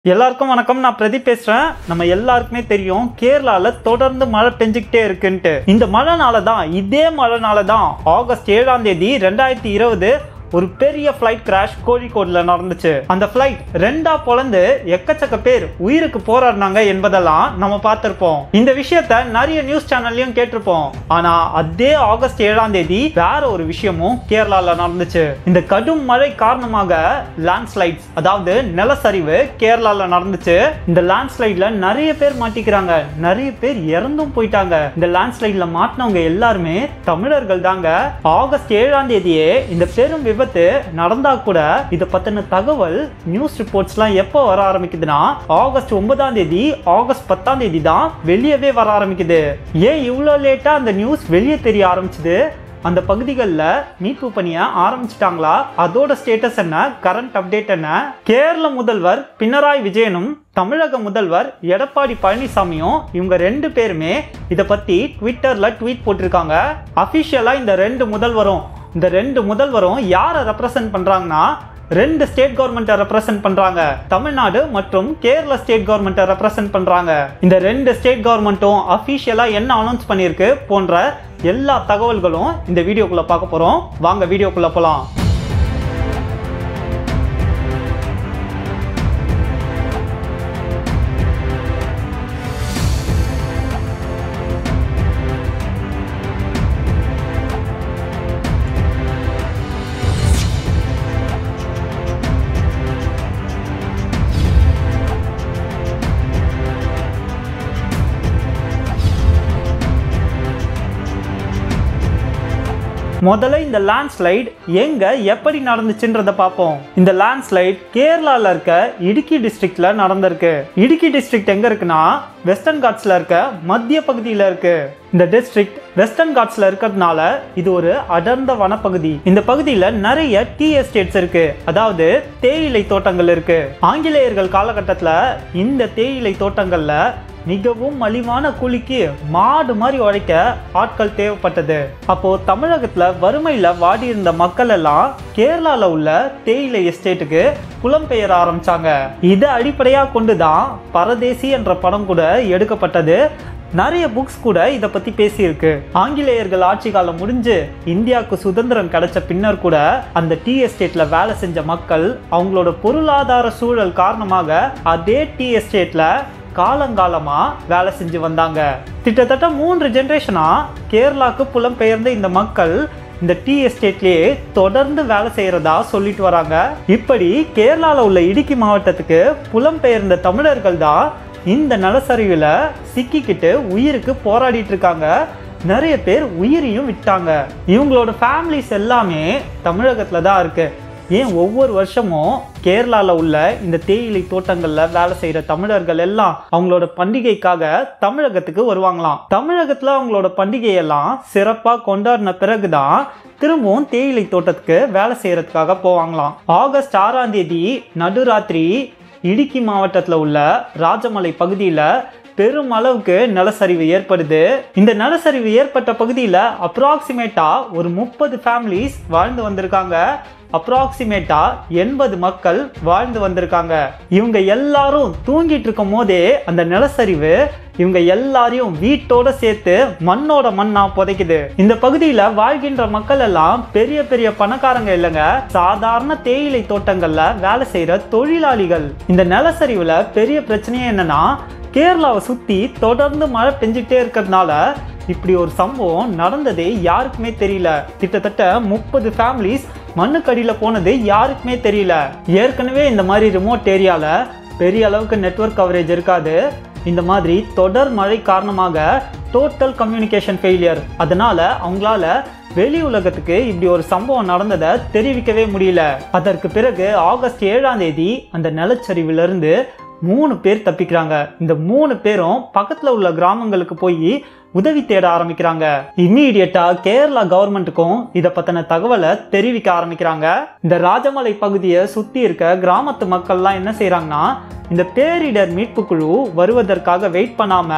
எல்லாருக்கும் வணக்கம் நான் பிரதீப் பேசுறேன் நம்ம எல்லாருக்குமே தெரியும் கேரளால தொடர்ந்து மழை பெஞ்சுக்கிட்டே இருக்குன்ட்டு இந்த மழைனால தான் இதே மழைனால தான் ஆகஸ்ட் ஏழாம் தேதி ரெண்டாயிரத்தி இருபது ஒரு பெரிய ஃப்ளைட் கிராஷ் கோழிக்கோடுல நடந்துச்சு அந்த ஃப்ளைட் ரெண்டா பொளந்து எக்கச்சக்க பேர் உயிருக்கு போராடினாங்க என்பதெல்லாம் நம்ம பார்த்திருப்போம் இந்த விஷயத்த நிறைய நியூஸ் சேனல்லையும் கேட்டிருப்போம் ஆனா அதே ஆகஸ்ட் ஏழாம் தேதி வேற ஒரு விஷயமும் கேரளால நடந்துச்சு இந்த கடும் மழை காரணமாக லேண்ட்ஸ்லைட்ஸ் அதாவது நிலச்சரிவு கேரளால நடந்துச்சு இந்த லேண்ட்ஸ்லைட்ல நிறைய பேர் மாட்டிக்கிறாங்க நிறைய பேர் இறந்தும் போயிட்டாங்க இந்த லேண்ட்ஸ்லைட்ல மாட்டினவங்க எல்லாருமே தமிழர்கள் தாங்க ஆகஸ்ட் ஏழாம் தேதியே இந்த பெரும் விபத்து நடந்தா கூட இதை பத்தின தகவல் நியூஸ் ரிப்போர்ட்ஸ்லாம் எப்போ வர ஆரம்பிக்குதுன்னா ஆகஸ்ட் ஒன்பதாம் தேதி ஆகஸ்ட் பத்தாம் தேதி தான் வெளியவே வர ஆரம்பிக்குது ஏன் இவ்வளோ லேட்டா அந்த நியூஸ் வெளியே தெரிய ஆரம்பிச்சுது அந்த பகுதிகளில் மீட்பு பணியை ஆரம்பிச்சிட்டாங்களா அதோட ஸ்டேட்டஸ் என்ன கரண்ட் அப்டேட் என்ன கேரள முதல்வர் பினராயி விஜயனும் தமிழக முதல்வர் எடப்பாடி பழனிசாமியும் இவங்க ரெண்டு பேருமே இதை பத்தி ட்விட்டர்ல ட்வீட் போட்டிருக்காங்க அபிஷியலா இந்த ரெண்டு முதல்வரும் இந்த ரெண்டு முதல்வரும் யாரை ரெப்ரசன்ட் பண்றாங்கன்னா ரெண்டு ஸ்டேட் கவர்மெண்ட்டை ரெப்ரசென்ட் பண்றாங்க தமிழ்நாடு மற்றும் கேரள ஸ்டேட் கவர்மெண்ட்டை ரெப்ரசென்ட் பண்றாங்க இந்த ரெண்டு ஸ்டேட் கவர்மெண்ட்டும் அஃபிஷியலா என்ன அனௌன்ஸ் பண்ணியிருக்கு போன்ற எல்லா தகவல்களும் இந்த வீடியோக்குள்ள பார்க்க போறோம் வாங்க வீடியோக்குள்ள போலாம் முதல்ல இந்த லேண்ட்ஸ்லைட் எங்க எப்படி நடந்துச்சுன்றத பார்ப்போம் இந்த லேண்ட்ஸ்லைட் கேரளால இருக்க இடுக்கி டிஸ்ட்ரிக்ட்ல நடந்திருக்கு இடுக்கி டிஸ்ட்ரிக்ட் எங்க இருக்குன்னா வெஸ்டர்ன் காட்ஸ்ல இருக்க மத்திய பகுதியில இருக்கு இந்த டிஸ்ட்ரிக்ட் வெஸ்டர்ன் காட்ஸ்ல இருக்கிறதுனால இது ஒரு அடர்ந்த வனப்பகுதி இந்த பகுதியில நிறைய டீ எஸ்டேட்ஸ் இருக்கு அதாவது தேயிலை தோட்டங்கள் இருக்கு ஆங்கிலேயர்கள் காலகட்டத்துல இந்த தேயிலை தோட்டங்கள்ல மிகவும் மலிவான கூலிக்கு மாடு மாதிரி உழைக்க ஆட்கள் தேவைப்பட்டது அப்போ தமிழகத்துல வறுமையில வாடி இருந்த மக்கள் எல்லாம் கேரளால உள்ள தேயிலை எஸ்டேட்டுக்கு புலம்பெயர ஆரம்பிச்சாங்க இதை அடிப்படையா கொண்டுதான் பரதேசி என்ற படம் கூட எடுக்கப்பட்டது நிறைய புக்ஸ் கூட இதை பத்தி பேசியிருக்கு ஆங்கிலேயர்கள் ஆட்சி காலம் முடிஞ்சு இந்தியாவுக்கு சுதந்திரம் கிடைச்ச பின்னர் கூட அந்த டீ எஸ்டேட்ல வேலை செஞ்ச மக்கள் அவங்களோட பொருளாதார சூழல் காரணமாக அதே டீ எஸ்டேட்ல காலங்காலமா வேலை செஞ்சு வந்தாங்க கிட்டத்தட்ட மூன்று ஜென்ரேஷனா கேரளாக்கு புலம்பெயர்ந்த இந்த மக்கள் இந்த டீ எஸ்டேட்லயே தொடர்ந்து வேலை செய்யறதா சொல்லிட்டு வராங்க இப்படி கேரளால உள்ள இடுக்கி மாவட்டத்துக்கு புலம்பெயர்ந்த தமிழர்கள் தான் இந்த நிலச்சரிவுல சிக்கிக்கிட்டு உயிருக்கு போராடிட்டு இருக்காங்க நிறைய பேர் உயிரையும் விட்டாங்க இவங்களோட ஃபேமிலிஸ் எல்லாமே தமிழகத்துல தான் இருக்கு ஏன் ஒவ்வொரு வருஷமும் கேரளாவில் உள்ள இந்த தேயிலை தோட்டங்களில் வேலை செய்கிற தமிழர்கள் எல்லாம் அவங்களோட பண்டிகைக்காக தமிழகத்துக்கு வருவாங்களாம் தமிழகத்தில் அவங்களோட பண்டிகையெல்லாம் சிறப்பாக கொண்டாடின பிறகுதான் திரும்பவும் தேயிலை தோட்டத்துக்கு வேலை செய்யறதுக்காக போவாங்களாம் ஆகஸ்ட் ஆறாம் தேதி நடுராத்திரி இடுக்கி மாவட்டத்தில் உள்ள ராஜமலை பகுதியில் பெரும் அளவுக்கு நிலச்சரிவு ஏற்படுது இந்த நிலச்சரிவு ஏற்பட்ட பகுதியில் அப்ராக்சிமேட்டா ஒரு முப்பது ஃபேமிலிஸ் வாழ்ந்து வந்திருக்காங்க அப்ராக்சிமேட்டா எண்பது மக்கள் வாழ்ந்து வந்திருக்காங்க இவங்க எல்லாரும் தூங்கிட்டு இருக்கும் போதே அந்த நிலச்சரிவு இவங்க எல்லாரையும் வீட்டோட சேர்த்து மண்ணோட மண்ணா புதைக்குது இந்த பகுதியில வாழ்கின்ற மக்கள் எல்லாம் பெரிய பெரிய பணக்காரங்க இல்லைங்க சாதாரண தேயிலை தோட்டங்கள்ல வேலை செய்யற தொழிலாளிகள் இந்த நிலச்சரிவுல பெரிய பிரச்சனையே என்னன்னா கேரளாவை சுத்தி தொடர்ந்து மழை பெஞ்சுக்கிட்டே இருக்கிறதுனால இப்படி ஒரு சம்பவம் நடந்ததே யாருக்குமே தெரியல கிட்டத்தட்ட முப்பது ஃபேமிலிஸ் மண்ணுக்கடியில் போனது யாருக்குமே தெரியல ஏற்கனவே இந்த மாதிரி ரிமோட் ஏரியால பெரிய அளவுக்கு நெட்வொர்க் கவரேஜ் இருக்காது இந்த மாதிரி தொடர் மழை காரணமாக டோட்டல் கம்யூனிகேஷன் ஃபெயிலியர் அதனால அவங்களால வெளி உலகத்துக்கு இப்படி ஒரு சம்பவம் நடந்ததை தெரிவிக்கவே முடியல அதற்கு பிறகு ஆகஸ்ட் ஏழாம் தேதி அந்த நிலச்சரிவிலிருந்து மூணு பேர் தப்பிக்கிறாங்க இந்த மூணு பேரும் பக்கத்துல உள்ள கிராமங்களுக்கு போய் உதவி தேட ஆரம்பிக்கிறாங்க இம்மீடியட்டா கேரளா கவர்மெண்ட்டுக்கும் இதை பத்தின தகவலை தெரிவிக்க ஆரம்பிக்கிறாங்க இந்த ராஜமலை பகுதியை சுத்தி இருக்க கிராமத்து மக்கள்லாம் என்ன செய்றாங்கன்னா இந்த பேரிடர் மீட்பு குழு வருவதற்காக வெயிட் பண்ணாம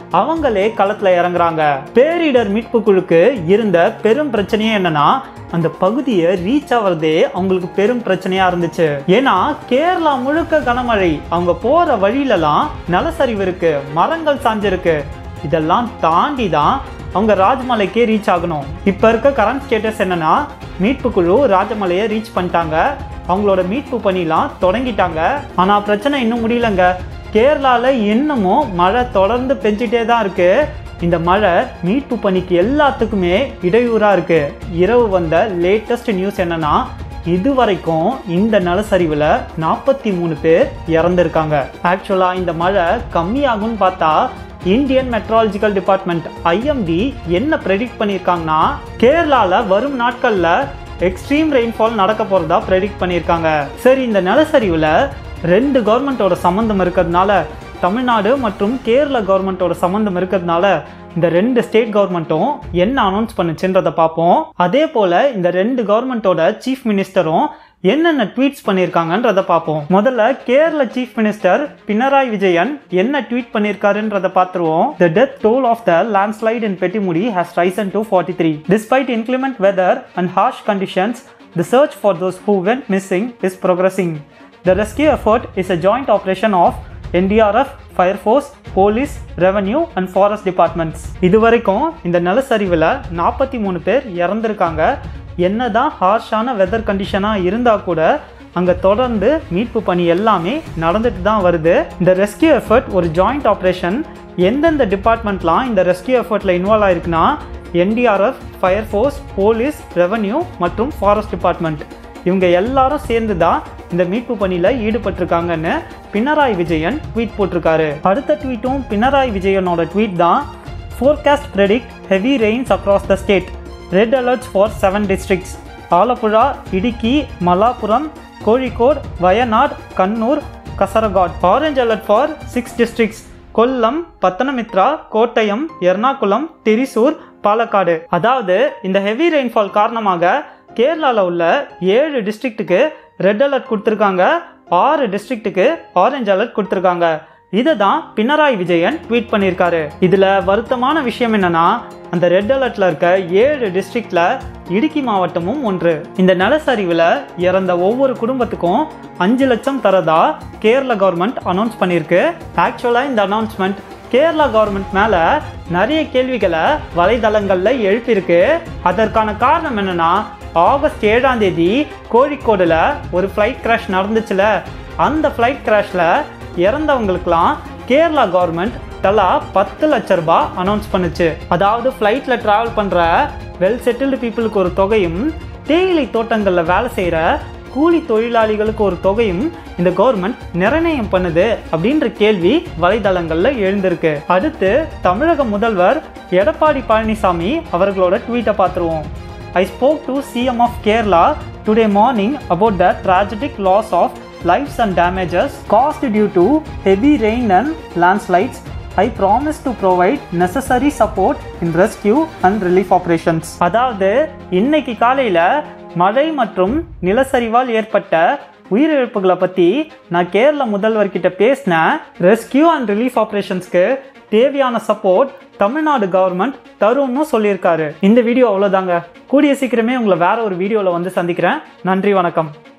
அவங்களே களத்துல இறங்குறாங்க பேரிடர் மீட்பு குழுக்கு இருந்த பெரும் பிரச்சனையே என்னன்னா அந்த பகுதியை ரீச் ஆகிறதே அவங்களுக்கு பெரும் பிரச்சனையா இருந்துச்சு ஏன்னா கேரளா முழுக்க கனமழை அவங்க போற வழியிலலாம் நிலசரிவு இருக்கு மரங்கள் சாஞ்சிருக்கு இதெல்லாம் தாண்டி தான் அவங்க ராஜமலைக்கே ரீச் ஆகணும் இப்போ இருக்க கரண்ட் ஸ்டேட்டஸ் என்னன்னா மீட்பு குழு ராஜமலையை ரீச் பண்ணிட்டாங்க அவங்களோட மீட்பு பணிலாம் தொடங்கிட்டாங்க ஆனால் பிரச்சனை இன்னும் முடியலங்க கேரளாவில் இன்னமும் மழை தொடர்ந்து பெஞ்சிட்டே தான் இருக்கு இந்த மழை மீட்பு பணிக்கு எல்லாத்துக்குமே இடையூறாக இருக்கு இரவு வந்த லேட்டஸ்ட் நியூஸ் என்னன்னா இதுவரைக்கும் இந்த நிலசரிவில் நாற்பத்தி மூணு பேர் இறந்துருக்காங்க ஆக்சுவலாக இந்த மழை கம்மியாகும்னு பார்த்தா இந்தியன் மெட்ராலஜிக்கல் டிபார்ட்மெண்ட் ஐஎம்டி என்ன ப்ரெடிக்ட் பண்ணியிருக்காங்கன்னா கேரளாவில் வரும் நாட்களில் எக்ஸ்ட்ரீம் ரெயின்ஃபால் நடக்க போகிறதா ப்ரெடிக்ட் பண்ணியிருக்காங்க சரி இந்த நிலசரிவில் ரெண்டு கவர்மெண்ட்டோட சம்மந்தம் இருக்கிறதுனால தமிழ்நாடு மற்றும் கேரளா கவர்மெண்ட்டோட சம்மந்தம் இருக்கிறதுனால இந்த ரெண்டு ஸ்டேட் கவர்மெண்ட்டும் என்ன அனௌன்ஸ் பண்ணுச்சுன்றதை பார்ப்போம் அதே போல் இந்த ரெண்டு கவர்மெண்ட்டோட சீஃப் மினிஸ்டரும் என்னென்ன ட்வீட்ஸ் பண்ணியிருக்காங்கன்றத பார்ப்போம் முதல்ல கேரள சீஃப் மினிஸ்டர் பினராயி விஜயன் என்ன ட்வீட் பண்ணியிருக்காருன்றத பார்த்துருவோம் the death toll of the landslide in Pettimudi has risen to forty three despite inclement weather and harsh conditions the search for those who went missing is progressing the rescue effort is a joint operation of NDRF fire force police revenue and forest departments இது வரைக்கும் இந்த நிலச்சரிவில் நாற்பத்தி மூணு பேர் இறந்துருக்காங்க என்னதான் ஹார்ஷான weather கண்டிஷனாக இருந்தால் கூட அங்கே தொடர்ந்து மீட்பு பணி எல்லாமே நடந்துட்டு தான் வருது இந்த ரெஸ்கியூ எஃபர்ட் ஒரு ஜாயிண்ட் ஆப்ரேஷன் எந்தெந்த டிபார்ட்மெண்ட்லாம் இந்த ரெஸ்கியூ எஃபர்ட்டில் இன்வால்வ் ஆயிருக்குன்னா NDRF fire force police revenue மற்றும் ஃபாரஸ்ட் டிபார்ட்மெண்ட் இவங்க எல்லாரும் சேர்ந்து தான் இந்த மீட்பு பணியில் ஈடுபட்டிருக்காங்கன்னு பினராயி விஜயன் ட்வீட் போட்டிருக்காரு அடுத்த ட்வீட்டும் பினராயி விஜயனோட ட்வீட் தான் forecast predict heavy rains across the state red alerts for seven districts Alappuzha Idukki Malappuram Kozhikode Wayanad Kannur Kasaragod orange alert for six districts Kollam Pathanamthitta Kottayam Ernakulam Thrissur Palakkad அதாவது இந்த ஹெவி ரெயின்ஃபால் காரணமாக கேரளாவில் உள்ள ஏழு டிஸ்ட்ரிக்ட்டுக்கு ரெட் அலர்ட் கொடுத்துருக்காங்க ஆறு டிஸ்ட்ரிக்ட்டுக்கு ஆரஞ்சு அலர்ட் கொடுத்துருக்காங்க இதை தான் பினராயி விஜயன் ட்வீட் பண்ணியிருக்காரு இதில் வருத்தமான விஷயம் என்னன்னா அந்த ரெட் அலர்ட்ல இருக்க ஏழு டிஸ்ட்ரிக்ட்ல இடுக்கி மாவட்டமும் ஒன்று இந்த நிலச்சரிவில் இறந்த ஒவ்வொரு குடும்பத்துக்கும் அஞ்சு லட்சம் தரதா கேரள கவர்மெண்ட் அனௌன்ஸ் பண்ணியிருக்கு ஆக்சுவலாக இந்த அனௌன்ஸ்மெண்ட் கேரளா கவர்மெண்ட் மேலே நிறைய கேள்விகளை வலைதளங்களில் எழுப்பியிருக்கு அதற்கான காரணம் என்னன்னா ஆகஸ்ட் ஏழாம் தேதி கோழிக்கோடில் ஒரு ஃப்ளைட் கிராஷ் நடந்துச்சுல அந்த ஃப்ளைட் கிராஷில் இறந்தவங்களுக்கெல்லாம் கேரளா கவர்மெண்ட் தலா பத்து லட்ச ரூபாய் அனௌன்ஸ் பண்ணுச்சு அதாவது ஃப்ளைட்டில் ட்ராவல் பண்ணுற வெல் செட்டில்டு பீப்புளுக்கு ஒரு தொகையும் தேயிலை தோட்டங்களில் வேலை செய்கிற கூலி தொழிலாளிகளுக்கு ஒரு தொகையும் இந்த கவர்மெண்ட் நிர்ணயம் பண்ணுது அப்படின்ற கேள்வி வலைதளங்களில் எழுந்திருக்கு அடுத்து தமிழக முதல்வர் எடப்பாடி பழனிசாமி அவர்களோட ட்வீட்டை பார்த்துருவோம் I spoke to CM of Kerala today morning about the tragic loss of lives and damages caused due to heavy rain and landslides. I promise to provide necessary support in rescue and relief operations. அதாவது இன்னைக்கு காலையில் மழை மற்றும் நிலச்சரிவால் ஏற்பட்ட உயிரிழப்புகளை பற்றி நான் கேரள முதல்வர்கிட்ட பேசினேன் ரெஸ்கியூ அண்ட் ரிலீஃப் ஆப்ரேஷன்ஸ்க்கு தேவையான சப்போர்ட் தமிழ்நாடு கவர்மெண்ட் தரும்னு சொல்லியிருக்காரு இந்த வீடியோ அவ்வளோதாங்க கூடிய சீக்கிரமே உங்களை வேற ஒரு வீடியோவில் வந்து சந்திக்கிறேன் நன்றி வணக்கம்